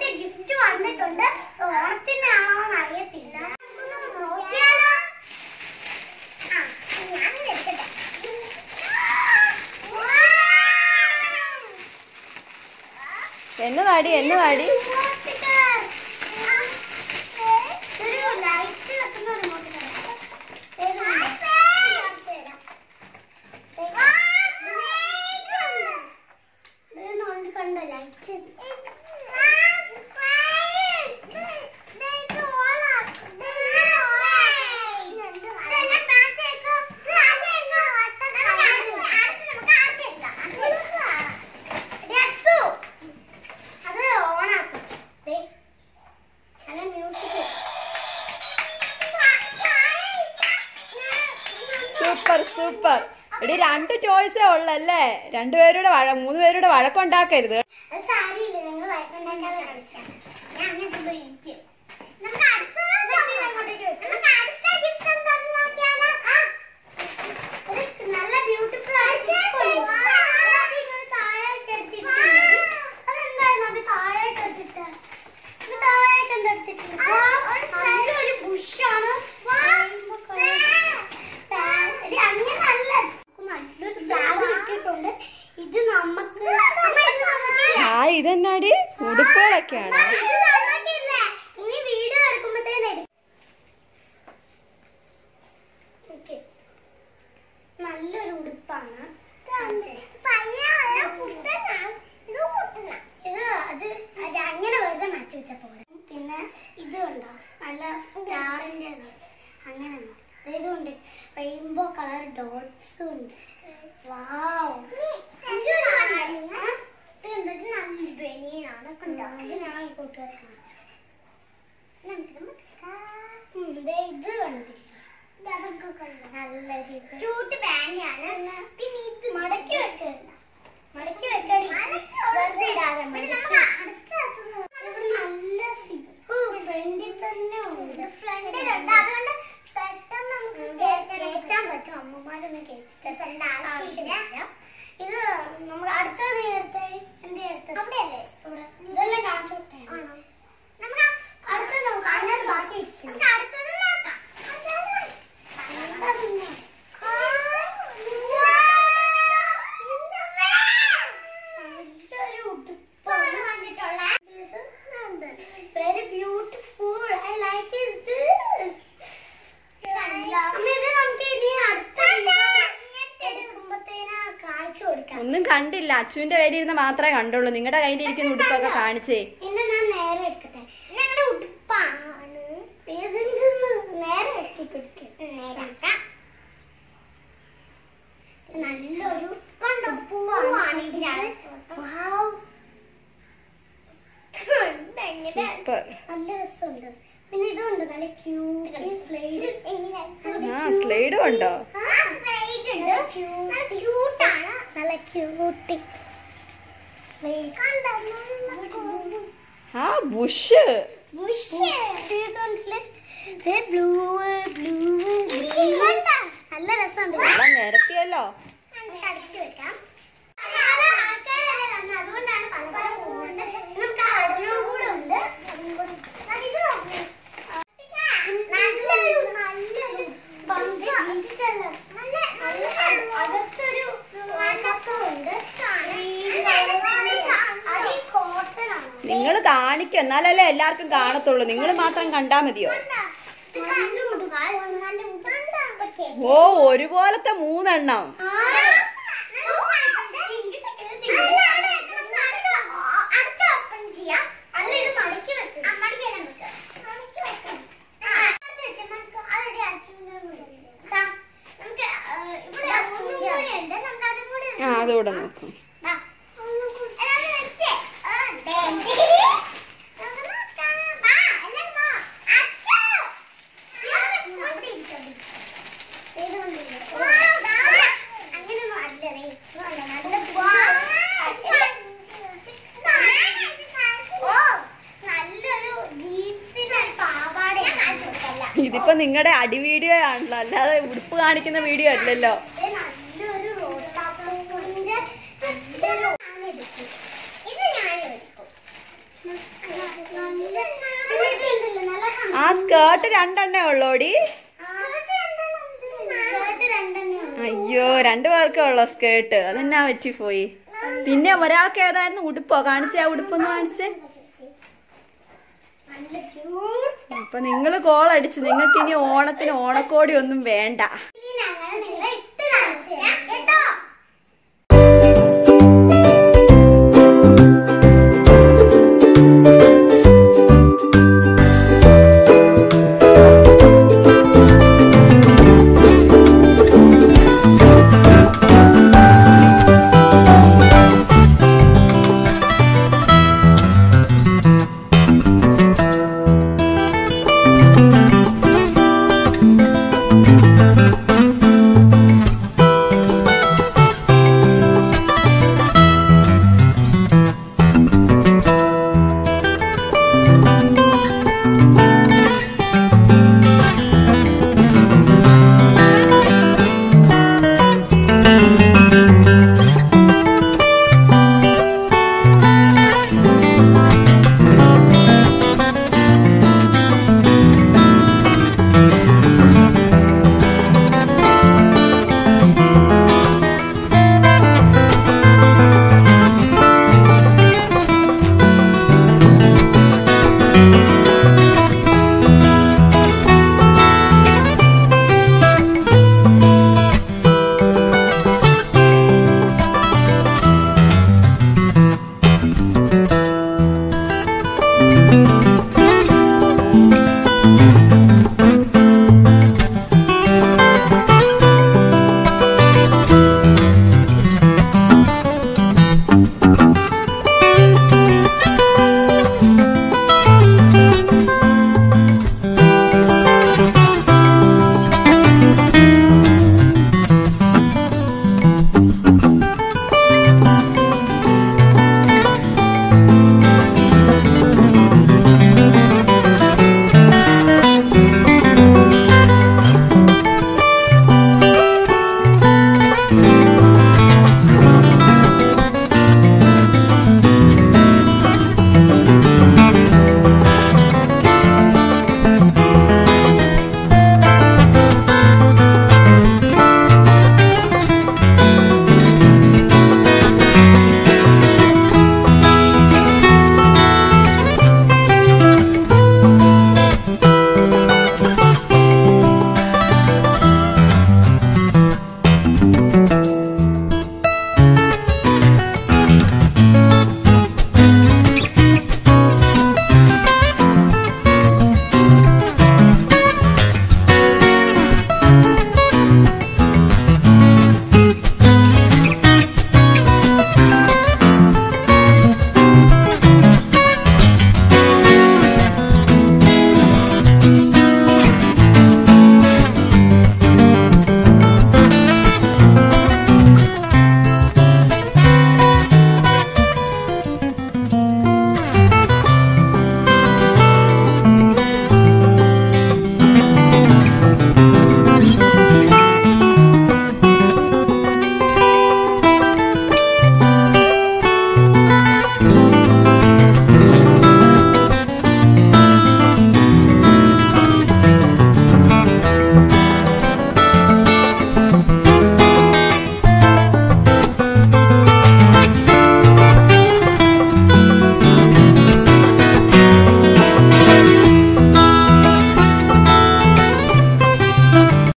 നമുക്ക് ഗിഫ്റ്റ് വന്നിട്ടുണ്ട് ഓണത്തിനാണോ എന്ന് അറിയത്തില്ല നമുക്കൊന്ന് നോക്കിയാലോ ആ, ഞാൻ വെച്ചട്ടെ. എന്നതാടി എന്നതാടി ഒരു ലൈറ്റ് കത്തുന്ന ഒരു മോട്ടിലാണ് കണ്ടോ ലൈറ്റ് അത് ഓണാക്കും ദേ, നല്ല മ്യൂസിക് സൂപ്പർ സൂപ്പർ എടി രണ്ട് ചോയ്സേ ഉള്ളല്ലേ രണ്ടുപേരുടെ വഴ മൂന്ന് പേരുടെ വഴക്കുണ്ടാക്കരുത് അത് സാരിയില്ല നിങ്ങൾ വഴക്കുണ്ടാക്കാതെ കളിച്ചാണ് ഞാൻ അങ്ങനത്തെ പോയി ഇരിക്കും നമുക്ക് അടുത്ത അങ്ങോട്ടേക്ക് വെക്കാം നമുക്ക് അടുത്ത ഗിഫ്റ്റ് എന്താണെന്ന് നോക്കിയാലോ ആ, ഒരു നല്ല ബ്യൂട്ടിഫുൾ ആയിട്ട് താഴേക്ക് എടുത്തിട്ടുണ്ട് അതെന്തായിരുന്നു അത് താഴേക്ക് എടുത്തിട്ട് ഇത് താഴേക്ക് എന്താ എടുത്തിട്ടുണ്ട് നല്ലൊരു ബുഷാണ് അങ്ങനല്ല നല്ലൊരു ബാഗ് ഇട്ടിട്ടുണ്ട് ഇത് നമുക്ക് അമ്മ, ഇത് നമുക്ക് ആ ഇതെന്നാടി ഉടുപ്പുകളൊക്കെയാണ് ഇത് നമുക്കില്ല. ഇനി വീഡിയോ എടുക്കുമ്പോഴത്തേനും എടുക്കും. ഓക്കേ. നല്ലൊരു ഉടുപ്പാണ് ഇത് അത് അത് അങ്ങനെ വെറുതെ മാറ്റി വെച്ച പോലെ പിന്നെ ഇത് കണ്ടോ നല്ല സ്റ്റാറിന്റെ അങ്ങനെ ഇതുണ്ട് റെയിൻബോ കളർ ഡോട്ട്സും ഉണ്ട് വാവ് ഇത് നല്ല ബനിയനാണ് കണ്ടോ ഇത് ഞാൻ കൂട്ടുകാർക്ക് ഇത് ക്യൂട്ട് പാന്റാണ് പിന്നെ ഇത് മടക്കി വെക്കരുത് മടക്കി വെക്കടി വെറുതെ ഇടാതെ മടക്കി. ഇവിടെ നല്ല സിപ്പ് ഫ്രണ്ടിൽ തന്നെ ഉണ്ട് ഫ്രണ്ടിലുണ്ട് അതുകൊണ്ട് പെട്ടെന്ന് നമുക്ക് കേറ്റാൻ പറ്റും അമ്മമാരൊന്നും കേട്ടിട്ട് ആവശ്യമില്ല ഇത് നമ്മൾ അടുത്ത നേരത്തെ എന്റെ അടുത്ത് അവിടെയല്ലേ ഇവിടെ ഇതെല്ലാം കാണിച്ചു നമുക്ക് അടുത്തത് നോക്കാം അതിനകത്ത് ബാക്കി നമുക്ക് അടുത്തത് നോക്കാം വെരി ബ്യൂട്ടിഫുൾ ഐ ലൈക്ക് ഇത് ഇത് നമുക്ക് ഇനി അടുത്ത കുടുംബത്തേന് കാണിച്ചു കൊടുക്കാം ഒന്നും കണ്ടില്ല അച്ചുവിന്റെ കയ്യിലിരുന്ന് മാത്രമേ കണ്ടുള്ളൂ നിങ്ങളുടെ കയ്യിലിരിക്കുന്ന ഉടുപ്പൊക്കെ കാണിച്ചേ പിന്നെ ഞാൻ നേരെ എടുക്കട്ടെ ഞങ്ങളുടെ ഉടുപ്പാണ് ഏതെങ്കിലും നേരെ വെട്ടി കൊടുക്കും നേരെ നല്ലൊരു കണ്ടോ പൂവാണ് ഇതിനാണ് വൗ. കണ്ടോ എങ്ങനെ? സൂപ്പർ നല്ല രസമുണ്ട് പിന്നെ ഇതുണ്ട് നല്ല ക്യൂട്ട് സ്ലൈഡ് ആ സ്ലൈഡും ഉണ്ടോ സ്ലൈഡ് ഉണ്ട് നല്ല ക്യൂട്ടാണ് നല്ല ക്യൂട്ടി കണ്ടോ ആ ബുഷ് ബ്ലൂ ബ്ലൂ നല്ല രസമുണ്ട് എല്ലാം നിരത്തിയല്ലോ അടിച്ചു വെക്കാം ആൾക്കാരല്ലേ തന്നെ അതുകൊണ്ടാണ് പല പല പൂവുണ്ട് നമുക്ക് അടനോ കൂടെ ഉണ്ട് ഇത് നോക്ക്. നല്ലൊരു നല്ലൊരു ഭംഗി നല്ല നല്ല അകത്തൊരു ഉണ്ട് അത് കോട്ടൺ ആണ് നിങ്ങൾ കാണിക്കും എന്നാലല്ലേ എല്ലാവർക്കും കാണത്തുള്ളൂ നിങ്ങൾ മാത്രം കണ്ടാ മതിയോ ഓ ഒരുപോലത്തെ മൂന്നെണ്ണം ആ അതുകൂടെ നോക്കും നല്ലൊരു ജീൻസിന് പാവാട ഇതിപ്പോ നിങ്ങളുടെ അടി വീഡിയോ ആണല്ലോ അല്ലാതെ ഉടുപ്പ് കാണിക്കുന്ന വീഡിയോ അല്ലല്ലോ ഇത് നല്ലൊരു റോസാപ്പൂവിന്റെ നല്ലൊരു ഇത് ഞാൻ എടുക്കും സ്കേർട്ട് രണ്ടെണ്ണേ ഉള്ളോടി സ്കേർട്ട് രണ്ടെണ്ണേ ഉള്ളൂ. അയ്യോ രണ്ടു പേർക്കേ ഉള്ളോ സ്കേർട്ട് അതെന്നാ പറ്റിപ്പോയി പിന്നെ ഒരാൾക്ക് ഏതായിരുന്നു ഉടുപ്പോ കാണിച്ചേ ആ ഉടുപ്പൊന്ന് കാണിച്ചേ നല്ല cute. അപ്പൊ നിങ്ങള് കോളടിച്ച് നിങ്ങൾക്ക് ഇനി ഓണത്തിന് ഓണക്കോടി ഒന്നും വേണ്ട ഇനി ഞങ്ങൾ നിങ്ങളെ ഇട്ട് കാണിച്ചു തരാം